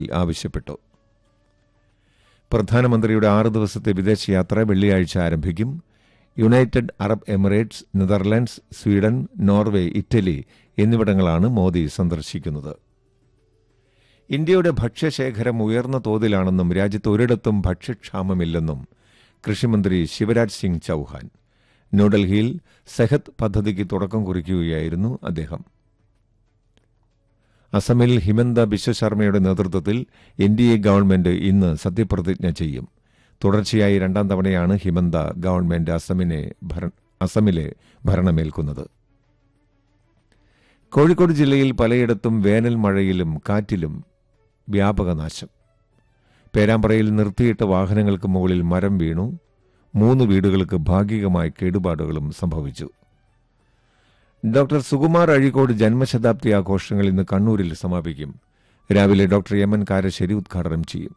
ആവശ്യപ്പെട്ടു പ്രധാനമന്ത്രിയുടെ ആറ് ദിവസത്തെ വിദേശയാത്ര വെള്ളിയാഴ്ച ആരംഭിക്കും United Arab Emirates Netherlands Sweden Norway Italy എന്നിവിടങ്ങളാണ് മോദി സന്ദർശിക്കുന്നത് ഇന്ത്യയുടെ ഭക്ഷ്യശേഖരം ഉയർന്ന തോതിലാണെന്നും രാജ്യത്ത് ഒരിടത്തും ഭക്ഷ്യക്ഷാമമില്ലെന്നും കൃഷിമന്ത്രി ശിവരാജ് സിംഗ് ചൌഹാൻ ന്യൂഡൽഹിയിൽ സെഹത്ത് പദ്ധതിക്ക് തുടക്കം കുറിക്കുകയായിരുന്നു അദ്ദേഹം അസമിൽ ഹിമന്ത ബിശ്വശർമ്മയുടെ നേതൃത്വത്തിൽ എൻ ഡി എ ഗവൺമെന്റ് ഇന്ന് സത്യപ്രതിജ്ഞ ചെയ്യും തുടർച്ചയായി രണ്ടാം തവണയാണ് ഹിമന്ത ഗവൺമെന്റ് അസമിനെ ഭര- അസമിലെ ഭരണമേൽക്കുന്നത് കോഴിക്കോട് ജില്ലയിൽ പലയിടത്തും വേനൽ മഴയിലും കാറ്റിലും വ്യാപക നാശം പേരാമ്പ്രയിൽ നിർത്തിയിട്ട വാഹനങ്ങൾക്ക് മുകളിൽ മരം വീണു മൂന്ന് വീടുകൾക്ക് ഭാഗികമായ കേടുപാടുകളും സംഭവിച്ചു ഡോക്ടർ സുകുമാർ അഴീക്കോട് ജന്മശതാബ്ദി ആഘോഷങ്ങൾ ഇന്ന് കണ്ണൂരിൽ സമാപിക്കും രാവിലെ ഡോക്ടർ എം എൻ കാരശ്ശേരി ഉദ്ഘാടനം ചെയ്യും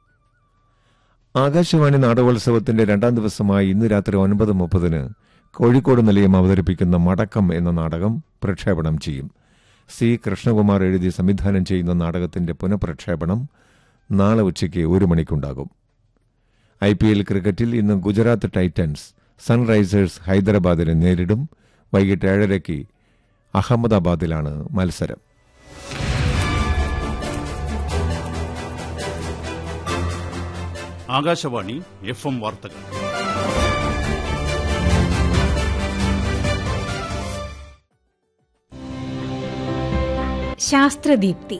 ആകാശവാണി നാടകോത്സവത്തിന്റെ രണ്ടാം ദിവസമായ ഇന്ന് രാത്രി ഒൻപത് മുപ്പതിന് കോഴിക്കോട് നിലയം അവതരിപ്പിക്കുന്ന മടക്കം എന്ന നാടകം പ്രക്ഷേപണം ചെയ്യും സി കൃഷ്ണകുമാർ എഴുതി സംവിധാനം ചെയ്യുന്ന നാടകത്തിന്റെ പുനഃപ്രക്ഷേപണം നാളെ ഉച്ചയ്ക്ക് ഒരു മണിക്കുണ്ടാകും ഐ പി എൽ ക്രിക്കറ്റിൽ ഇന്ന് ഗുജറാത്ത് ടൈറ്റൻസ് സൺറൈസേഴ്സ് ഹൈദരാബാദിനെ നേരിടും വൈകിട്ട് ഏഴരയ്ക്ക് അഹമ്മദാബാദിലാണ് മത്സരം ആകാശവാണി എഫ് എം വാർത്തകൾ ശാസ്ത്രദീപ്തി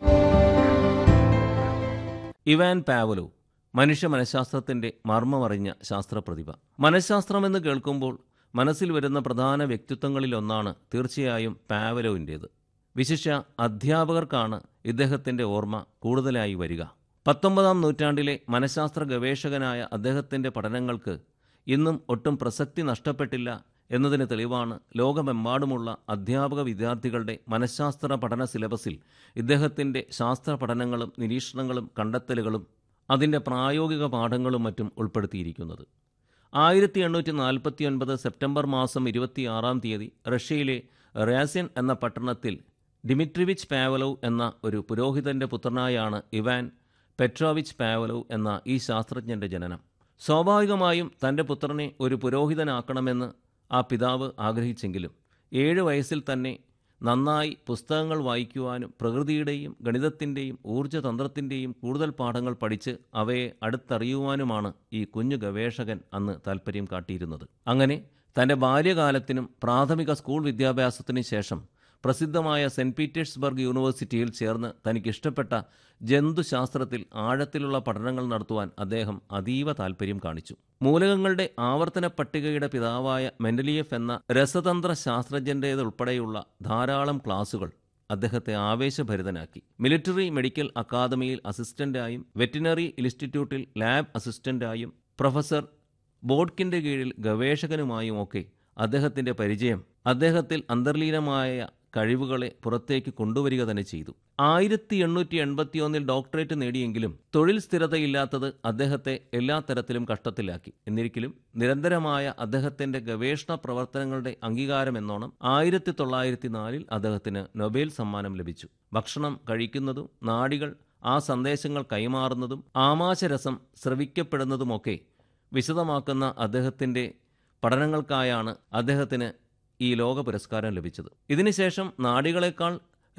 ഇവാൻ പാവലോ മനുഷ്യ മനഃശാസ്ത്രത്തിന്റെ മർമ്മമറിഞ്ഞ ശാസ്ത്രപ്രതിഭ മനഃശാസ്ത്രമെന്ന് കേൾക്കുമ്പോൾ മനസ്സിൽ വരുന്ന പ്രധാന വ്യക്തിത്വങ്ങളിലൊന്നാണ് തീർച്ചയായും പാവലോവിൻ്റേത് വിശിഷ്യ അധ്യാപകർക്കാണ് ഇദ്ദേഹത്തിന്റെ ഓർമ്മ കൂടുതലായി വരിക പത്തൊമ്പതാം നൂറ്റാണ്ടിലെ മനഃശാസ്ത്ര ഗവേഷകനായ അദ്ദേഹത്തിന്റെ പഠനങ്ങൾക്ക് ഇന്നും ഒട്ടും പ്രസക്തി നഷ്ടപ്പെട്ടില്ല എന്നതിന് തെളിവാണ് ലോകമെമ്പാടുമുള്ള അധ്യാപക വിദ്യാർത്ഥികളുടെ മനഃശാസ്ത്ര പഠന സിലബസിൽ ഇദ്ദേഹത്തിന്റെ ശാസ്ത്ര പഠനങ്ങളും നിരീക്ഷണങ്ങളും കണ്ടെത്തലുകളും അതിൻ്റെ പ്രായോഗിക പാഠങ്ങളും മറ്റും ഉൾപ്പെടുത്തിയിരിക്കുന്നത് ആയിരത്തി എണ്ണൂറ്റി നാൽപ്പത്തി ഒൻപത് സെപ്റ്റംബർ മാസം ഇരുപത്തിയാറാം തീയതി റഷ്യയിലെ റാസ്യൻ എന്ന പട്ടണത്തിൽ ഡിമിട്രിവിച്ച് പാവലോവ് എന്ന ഒരു പുരോഹിതന്റെ പുത്രനായാണ് ഇവാൻ പെട്രോവിച്ച് പാവലോവ് എന്ന ഈ ശാസ്ത്രജ്ഞന്റെ ജനനം സ്വാഭാവികമായും തന്റെ പുത്രനെ ഒരു പുരോഹിതനാക്കണമെന്ന് ആ പിതാവ് ആഗ്രഹിച്ചെങ്കിലും ഏഴ് വയസ്സിൽ തന്നെ നന്നായി പുസ്തകങ്ങൾ വായിക്കുവാനും പ്രകൃതിയുടെയും ഗണിതത്തിൻ്റെയും ഊർജ്ജതന്ത്രത്തിൻ്റെയും കൂടുതൽ പാഠങ്ങൾ പഠിച്ച് അവയെ അടുത്തറിയുവാനുമാണ് ഈ കുഞ്ഞു ഗവേഷകൻ അന്ന് താൽപ്പര്യം കാട്ടിയിരുന്നത് അങ്ങനെ തൻ്റെ ബാല്യകാലത്തിനും പ്രാഥമിക സ്കൂൾ വിദ്യാഭ്യാസത്തിനും ശേഷം പ്രസിദ്ധമായ സെൻറ് പീറ്റേഴ്സ്ബർഗ് യൂണിവേഴ്സിറ്റിയിൽ ചേർന്ന് തനിക്കിഷ്ടപ്പെട്ട ജന്തുശാസ്ത്രത്തിൽ ആഴത്തിലുള്ള പഠനങ്ങൾ നടത്തുവാൻ അദ്ദേഹം അതീവ താൽപ്പര്യം കാണിച്ചു മൂലകങ്ങളുടെ ആവർത്തന പട്ടികയുടെ പിതാവായ മെൻഡലിയഫ് എന്ന രസതന്ത്ര ശാസ്ത്രജ്ഞൻ്റേതുൾപ്പെടെയുള്ള ധാരാളം ക്ലാസുകൾ അദ്ദേഹത്തെ ആവേശഭരിതനാക്കി മിലിറ്ററി മെഡിക്കൽ അക്കാദമിയിൽ അസിസ്റ്റന്റായും വെറ്റിനറി ഇൻസ്റ്റിറ്റ്യൂട്ടിൽ ലാബ് അസിസ്റ്റന്റായും പ്രൊഫസർ ബോഡ്കിന്റെ കീഴിൽ ഗവേഷകനുമായുമൊക്കെ അദ്ദേഹത്തിന്റെ പരിചയം അദ്ദേഹത്തിൽ അന്തർലീനമായ കഴിവുകളെ പുറത്തേക്ക് കൊണ്ടുവരിക തന്നെ ചെയ്തു ആയിരത്തി എണ്ണൂറ്റി എൺപത്തിയൊന്നിൽ ഡോക്ടറേറ്റ് നേടിയെങ്കിലും തൊഴിൽ സ്ഥിരതയില്ലാത്തത് അദ്ദേഹത്തെ എല്ലാ തരത്തിലും കഷ്ടത്തിലാക്കി എന്നിരിക്കലും നിരന്തരമായ അദ്ദേഹത്തിന്റെ ഗവേഷണ പ്രവർത്തനങ്ങളുടെ അംഗീകാരം എന്നോണം ആയിരത്തി തൊള്ളായിരത്തി നാലിൽ അദ്ദേഹത്തിന് നൊബേൽ സമ്മാനം ലഭിച്ചു ഭക്ഷണം കഴിക്കുന്നതും നാഡികൾ ആ സന്ദേശങ്ങൾ കൈമാറുന്നതും ആമാശരസം സ്രവിക്കപ്പെടുന്നതുമൊക്കെ വിശദമാക്കുന്ന അദ്ദേഹത്തിന്റെ പഠനങ്ങൾക്കായാണ് അദ്ദേഹത്തിന് ഈ ലോക പുരസ്കാരം ലഭിച്ചത് ഇതിനുശേഷം നാഡികളെക്കാൾ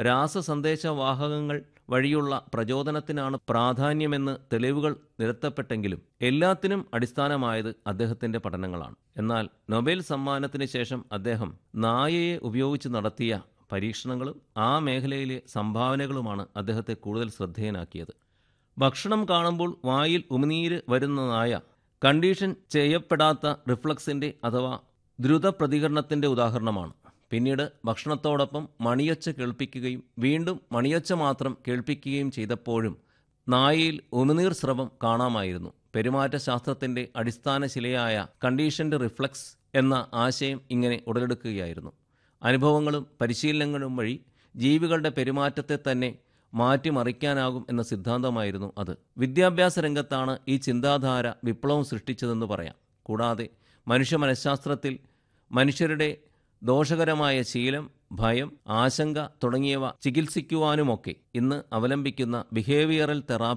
രാസസന്ദേശവാഹകങ്ങൾ വഴിയുള്ള പ്രചോദനത്തിനാണ് പ്രാധാന്യമെന്ന് തെളിവുകൾ നിരത്തപ്പെട്ടെങ്കിലും എല്ലാത്തിനും അടിസ്ഥാനമായത് അദ്ദേഹത്തിന്റെ പഠനങ്ങളാണ് എന്നാൽ നൊബേൽ സമ്മാനത്തിന് ശേഷം അദ്ദേഹം നായയെ ഉപയോഗിച്ച് നടത്തിയ പരീക്ഷണങ്ങളും ആ മേഖലയിലെ സംഭാവനകളുമാണ് അദ്ദേഹത്തെ കൂടുതൽ ശ്രദ്ധേയനാക്കിയത് ഭക്ഷണം കാണുമ്പോൾ വായിൽ ഉമിനീര് വരുന്ന നായ കണ്ടീഷൻ ചെയ്യപ്പെടാത്ത റിഫ്ലക്സിന്റെ അഥവാ ദ്രുത പ്രതികരണത്തിന്റെ ഉദാഹരണമാണ് പിന്നീട് ഭക്ഷണത്തോടൊപ്പം മണിയൊച്ച കേൾപ്പിക്കുകയും വീണ്ടും മണിയൊച്ച മാത്രം കേൾപ്പിക്കുകയും ചെയ്തപ്പോഴും നായയിൽ ഉമിനീർ സ്രവം കാണാമായിരുന്നു പെരുമാറ്റശാസ്ത്രത്തിന്റെ അടിസ്ഥാന ശിലയായ കണ്ടീഷൻഡ് റിഫ്ലക്സ് എന്ന ആശയം ഇങ്ങനെ ഉടലെടുക്കുകയായിരുന്നു അനുഭവങ്ങളും പരിശീലനങ്ങളും വഴി ജീവികളുടെ പെരുമാറ്റത്തെ തന്നെ മാറ്റിമറിക്കാനാകും എന്ന സിദ്ധാന്തമായിരുന്നു അത് വിദ്യാഭ്യാസ രംഗത്താണ് ഈ ചിന്താധാര വിപ്ലവം സൃഷ്ടിച്ചതെന്ന് പറയാം കൂടാതെ മനുഷ്യ മനഃശാസ്ത്രത്തിൽ മനുഷ്യരുടെ ദോഷകരമായ ശീലം ഭയം ആശങ്ക തുടങ്ങിയവ ചികിത്സിക്കുവാനുമൊക്കെ ഇന്ന് അവലംബിക്കുന്ന ബിഹേവിയറൽ തെറാപ്പി